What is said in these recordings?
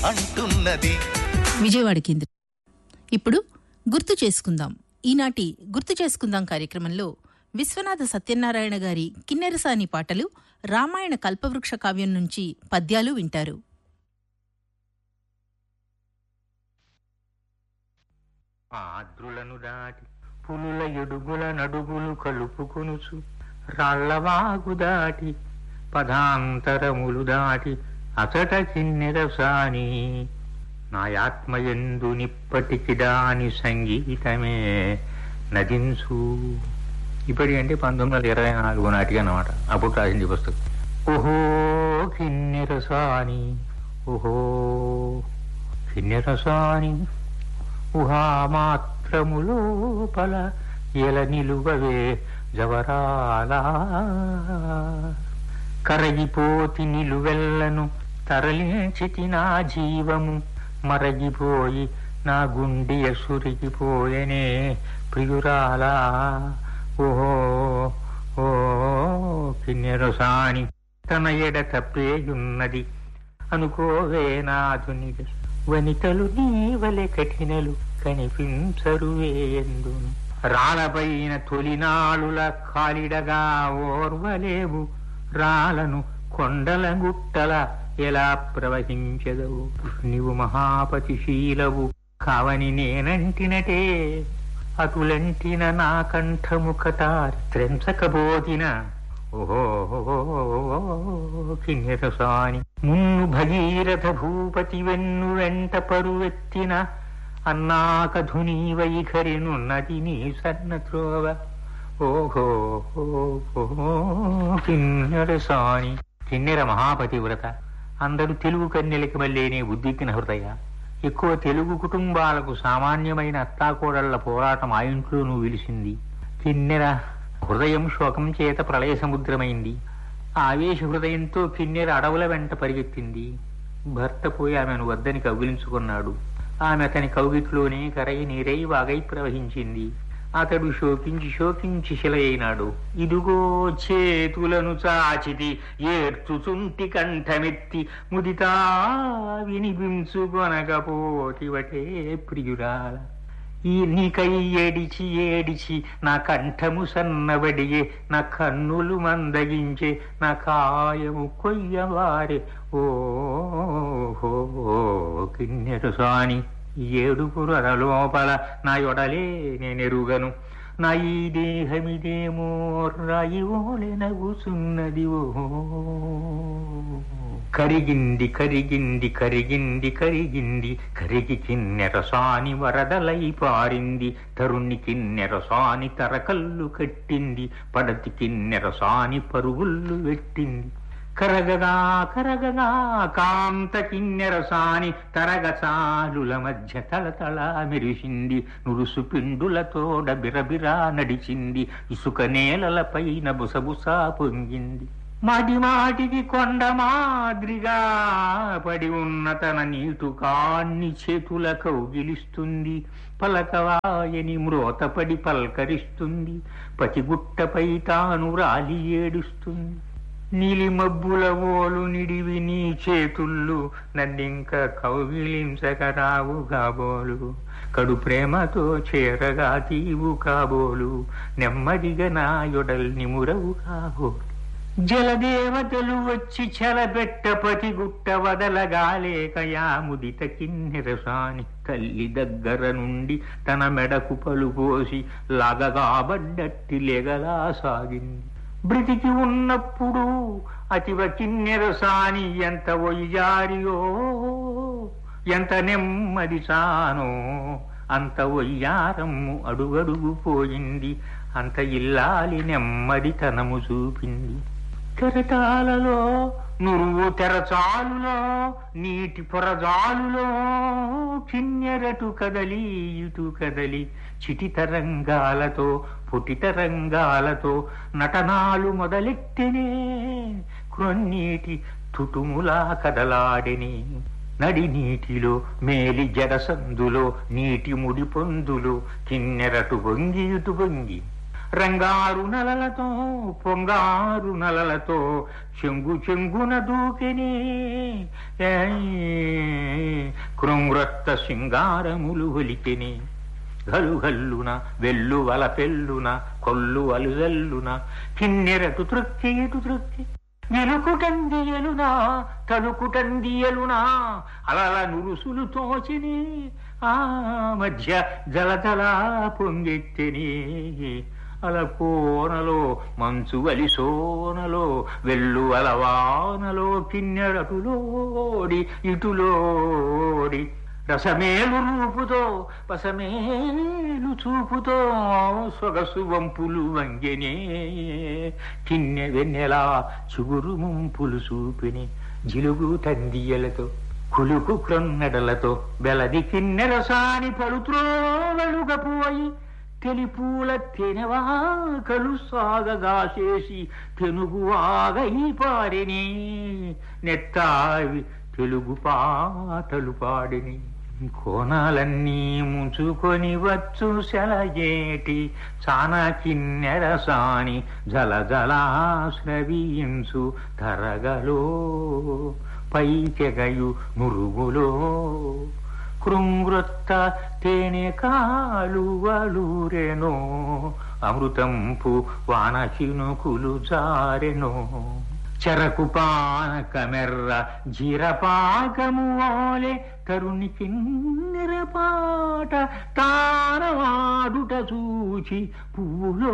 అంటున్నది విజయవాడ కేంద్రం ఇప్పుడు గుర్తు చేసుకుందాం ఈనాటి గుర్తు చేసుకుందాం కార్యక్రమంలో విశ్వనాథ సత్యనారాయణ గారి కిన్నెరసాని పాటలు రామాయణ కల్పవృక్ష కావ్యం నుంచి పద్యాలు వింటారు ఆద్రులను దాటి పులుల ఎడుగుల నడుగులు కలుపుకొనుచు రాళ్లవాగు దాటి పదాంతరములు దాటి అచట కిన్నెరసాని నాయాత్మయందు నిప్పటికి దాని సంగీతమే నదించు ఇప్పటి అంటే పంతొమ్మిది వందల ఇరవై నాలుగు నాటికి అన్నమాట అప్పుడు రాసింది ఈ పుస్తకం ఓహో కిన్నెరసాని ఓహో కిన్నెరసాని ఊహామాత్రము లోపల ఎల నిలువవే జవరాలా కరగిపోతి నిలువెల్లను తరలించితి నా జీవము మరగిపోయి నా గుండె సురిగిపోయనే ప్రియురాలా ఓహో ఓ కిన్నెరసాని తన ఎడ తప్పేయున్నది అనుకోవే నాథునిగా వనితలు నీవలె కఠినలు కనిపించరు వేయందును రాలపైన తొలినాళుల కాలిడగా ఓర్వలేవు రాలను కొండల గుట్టల ఎలా ప్రవహించదవు నీవు మహాపతిశీలవు కావని నేనంటినటే అటులంటిన నా కంఠము కటారి త్రెంచకబోతిన ఓహో కిన్నెరసాని మున్ను భగీరథ భూపతి వెన్ను వెంట పరువెత్తిన అన్నాక ధుని వైఖరినున్నది నీ సన్న త్రోవ ఓహో కిన్నెరసాని కిన్నెర మహాపతివ్రత అందరూ తెలుగు కన్యలకి మళ్ళీనే ఉద్విగ్న హృదయ ఎక్కువ తెలుగు కుటుంబాలకు సామాన్యమైన అత్తాకోడళ్ల పోరాటం ఆ ఇంట్లోనూ విలిసింది కిన్నెర హృదయం శోకం చేత ప్రళయ సముద్రమైంది ఆవేశ హృదయంతో కిన్నెర అడవుల వెంట పరిగెత్తింది భర్త పోయి ఆమెను వద్దని కౌగిలించుకున్నాడు ఆమె అతని కౌగిట్లోనే కరయి నీరై వాగై ప్రవహించింది అతడు శోకించి శోకించి శిలయైనాడు ఇదుగో చేతులను చాచితి ఏర్చుచుంటి కంఠమెత్తి ముదితా వినిపించుకొనకపోతివటే ప్రియురాల ఈ నీకై ఏడిచి ఏడిచి నా కంఠము సన్నబడియే నా కన్నులు మందగించే నా కాయము కొయ్యవారే ఓ కిన్నెరు సాని ఏడుగురు లోపల నా యొడలే నేనెరుగను నా ఈ దేహమిదేమో రాయివోలే నగుచున్నది ఓ కరిగింది కరిగింది కరిగింది కరిగింది కరిగి కిన్నెరసాని వరదలై పారింది తరుణి కిన్నెరసాని తరకల్లు కట్టింది పడతి కిన్నెరసాని పరుగుళ్ళు పెట్టింది కరగగా కరగగా కాంత కిన్నెరసాని తరగచాలుల మధ్య తళతళ మెరిసింది నురుసు పిండులతోడ బిరబిరా నడిచింది ఇసుక నేలలపైన బుసబుసా పొంగింది మాటి మాటికి కొండ మాదిరిగా పడి ఉన్న తన నీటు కాన్ని చేతుల కౌగిలిస్తుంది పలకవాయని మ్రోతపడి పల్కరిస్తుంది పతిగుట్టపై తాను రాలి ఏడుస్తుంది నీలి మబ్బుల ఓలు నిడివి నీ చేతుళ్ళు నన్నింక కౌగిలించక రావు కాబోలు కడు ప్రేమతో చేరగా తీవు కాబోలు నెమ్మదిగా నా యొడల్ నిమురవు కాబోలు జలదేవతలు వచ్చి చెలబెట్ట పతిగుట్ట వదలగాలేకయా ముదిత కిన్నెరసాని తల్లి దగ్గర నుండి తన మెడకు పలుపోసి లగగాబడ్డట్టి లెగలా సాగింది బ్రతికి ఉన్నప్పుడు అతివ కిన్నెరసాని ఎంత ఒయ్యారియో ఎంత నెమ్మది సానో అంత ఒయ్యారమ్ము అడుగడుగు పోయింది అంత ఇల్లాలి నెమ్మదితనము చూపింది కెరటాలలో నురువు తెరచాలులో నీటి పొరజాలులో కిన్నెరటు కదలి ఇటు కదలి చిటి తరంగాలతో పుటి తరంగాలతో నటనాలు మొదలెట్టెనే క్రొన్నీటి తుటుములా కదలాడెని నడి నీటిలో మేలి జడసందులో నీటి ముడి పొందులో కిన్నెరటు వంగి ఇటు వంగి రంగారు నలలతో పొంగారు నలలతో చెంగు చెంగున దూకెనే ఏయ్ కృంగ్రొత్త సింగారములు ఒలికెని గలుగల్లున వెల్లు వల పెల్లున కొల్లు అలుగల్లున కిన్నెరటు తృక్కి ఎటు తృక్కి నిలుకుటందియలునా తలుకుటందియలునా అలల నురుసులు తోచిని ఆ మధ్య జలజల పొంగెత్తెని అల కోనలో మంచు వలిసోనలో వెళ్ళు అలవానలో కిన్నెరటులోడి ఇటులోడి రసమేలు రూపుతో పసమేలు చూపుతో సొగసు వంపులు వంగెనే కిన్నె వెన్నెలా చిగురు ముంపులు చూపిని జిలుగు తందియలతో కులుకు క్రొన్నడలతో బెలది కిన్నెరసాని పలుత్రోవలుగపోయి తెలిపూల తెనవాకలు సాగగా చేసి తెనుగు ఆగై పారిని నెత్తావి తెలుగు పాటలు పాడిని కోణాలన్నీ ముంచుకొని వచ్చు సెలయేటి చానా కిన్నెరసాని జల జలా స్రవించు తరగలో పైకెగయు నురుగులో కృంగ్రొత్త తేనె కాలువలూరెనో అమృతంపు వాన చినుకులు జారెనో చెరకు పానకమెర్ర జీరపాకము ఓలే తరుణి కిన్నెర పాట తారవాడుట చూచి పువ్వులో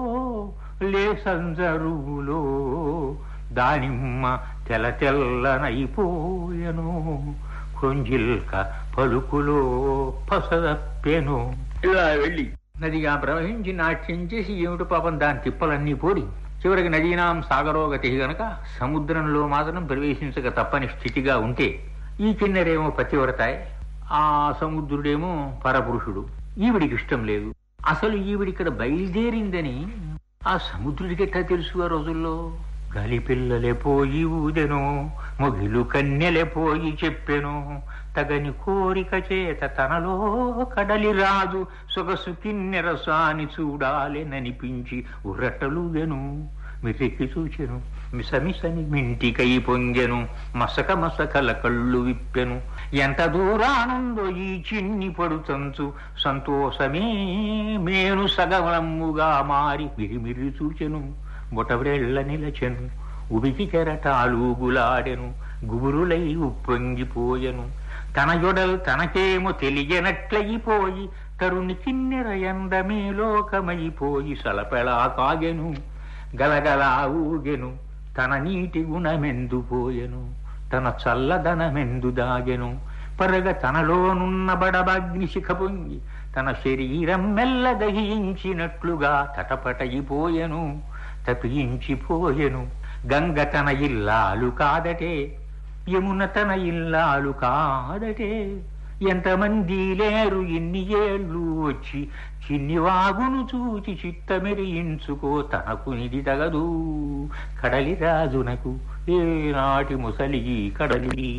లేసంజరువులో దానిమ్మ తెల తెల్లనైపోయెను కొంజిల్క పలుకులో పసదప్పెను ఇలా వెళ్ళి నదిగా ప్రవహించి నాట్యం చేసి ఏమిటి పాపం దాని తిప్పలన్నీ పోడి చివరికి నదీనాం సాగరోగతి గనక సముద్రంలో మాత్రం ప్రవేశించక తప్పని స్థితిగా ఉంటే ఈ కిన్నెరేమో పతివ్రతాయ్ ఆ సముద్రుడేమో పరపురుషుడు ఈవిడికి ఇష్టం లేదు అసలు ఈవిడిక్కడ బయలుదేరిందని ఆ సముద్రుడికి ఎట్లా తెలుసు ఆ రోజుల్లో గాలి పిల్లలే పోయి ఊదెను మొగిలు కన్నెలే పోయి చెప్పెను తగని కోరిక చేత తనలో కడలి రాజు సొగసు కిన్నెరసాని చూడాలెననిపించి ఉర్రటలుగెను మిరికి చూచెను మిసమిసని మింటికై పొంగెను మసక మసకల కళ్ళు విప్పెను ఎంత దూరానుందో ఈ చిన్ని పడుతంచు సంతోషమే మేను సగమలమ్ముగా మారి మిరిమిరి చూచెను బొటవ్రెళ్ళ నిలచెను ఉబికి కెరటాలు గులాడెను గుబురులై ఉప్పొంగిపోయెను తన జొడల్ తనకేమో తెలియనట్లయిపోయి తరుణి కిన్నెర ఎందమే లోకమైపోయి సలపెళా కాగెను గలగలా ఊగెను తన నీటి గుణమెందుపోయెను తన చల్లదనమెందు దాగెను పరగ తనలోనున్న బడబాగ్ని శిఖ పొంగి తన శరీరం మెల్ల దహించినట్లుగా తటపటయిపోయెను తపించిపోయెను గంగ తన ఇల్లాలు కాదటే యమున తన ఇల్లాలు కాదటే ఎంతమంది లేరు ఇన్ని ఏళ్ళు వచ్చి చిన్ని వాగును చూచి చిత్తమెరియించుకో తనకు నిధి తగదు కడలి రాజునకు ఏనాటి ముసలి కడలి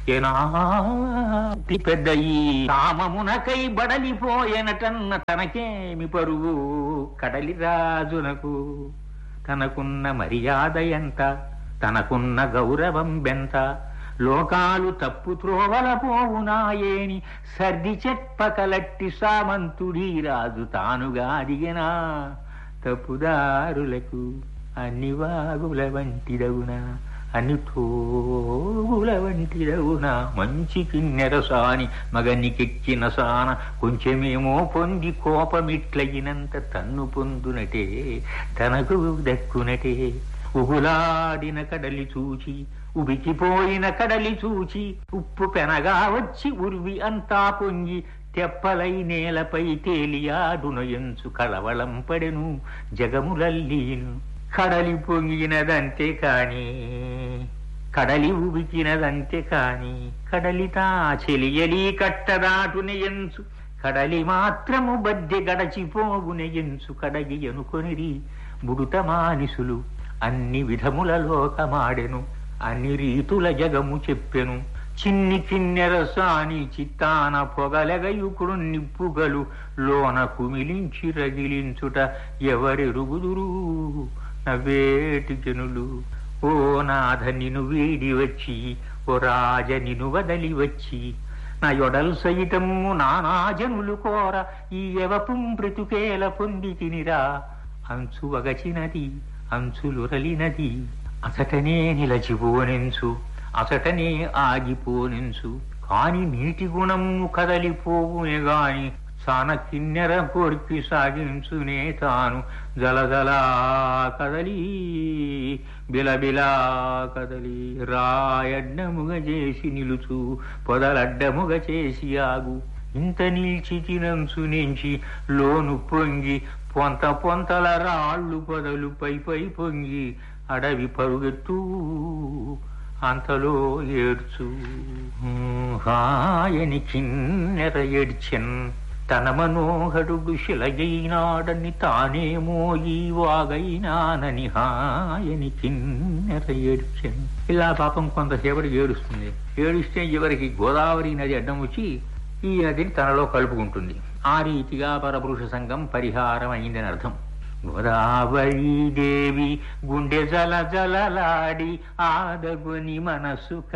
ఏనాటి పెద్ద ఈ కామమునకై బడలిపోయెనటన్న తనకేమి పరువు కడలి రాజునకు తనకున్న మర్యాద ఎంత తనకున్న గౌరవం బెంత లోకాలు తప్పు త్రోవల పోవునాయేని సర్ది చెప్పకలట్టి సామంతుడీ రాజు తానుగా అడిగినా తప్పుదారులకు అన్ని వాగుల వంటిదవునా అని తోగుల వంటిదవునా మంచి కిన్నెరసాని మగనికెక్కిన సాన కొంచెమేమో పొంది కోపమిట్లయినంత తన్ను పొందునటే తనకు దక్కునటే ఉగులాడిన కడలి చూచి ఉబికిపోయిన కడలి చూచి ఉప్పు పెనగా వచ్చి ఉర్వి అంతా పొంగి తెప్పలై నేలపై తేలియాడునయంచు కళవళం పడెను జగములల్లీను కడలి పొంగినదంతే కాని కడలి ఉబికినదంతే కాని కడలితా చెలియలి కట్టదాటునయంచు కడలి మాత్రము బద్దె గడచిపోగునయంచు కడగి అనుకొనిరి బుడుత మానిసులు అన్ని విధముల లోకమాడెను అన్ని రీతుల జగము చెప్పెను చిన్ని కిన్నెరసాని చిత్తాన పొగలగయుకుడు నిప్పుగలు లోన కుమిలించి రగిలించుట ఎవరెరుగుదురు నవ్వేటి జనులు ఓ నాథ నిను వీడి వచ్చి ఓ రాజ నిను వదలి వచ్చి నా యొడల్ సైతము నానా జనులు కోర ఈ యవపుం బ్రతుకేల పొంది తినిరా అంచు వగచినది అంచులురలినది అసటనే నిలచిపోనెంచు అసటనే ఆగిపోనెంచు కాని నీటి గుణము కదలిపోవునే గాని సాన కిన్నెర పొడిపి సాగించునే తాను జలజలా కదలి బిలబిలా కదలి రాయడ్డముగ చేసి నిలుచు పొదలడ్డముగ చేసి ఆగు ఇంత నిలిచి తినంచు నుంచి లోను పొంగి పొంత పొంతల రాళ్ళు పొదలు పై పై పొంగి అడవి పరుగెత్తు అంతలో ఏడ్చు హాయని కిన్నెర ఏడ్చెన్ తన మనోహరుడు శిలయైనాడని తానేమో ఈ వాగైనానని హాయని కిన్నెర ఏడ్చెన్ ఇలా పాపం కొంతసేపటి ఏడుస్తుంది ఏడుస్తే చివరికి గోదావరి నది అడ్డం వచ్చి ఈ నదిని తనలో కలుపుకుంటుంది ఆ రీతిగా పరపురుష సంఘం పరిహారం అయిందని అర్థం గోదావరి దేవి గుండె జల జలలాడి ఆదగుని మనసు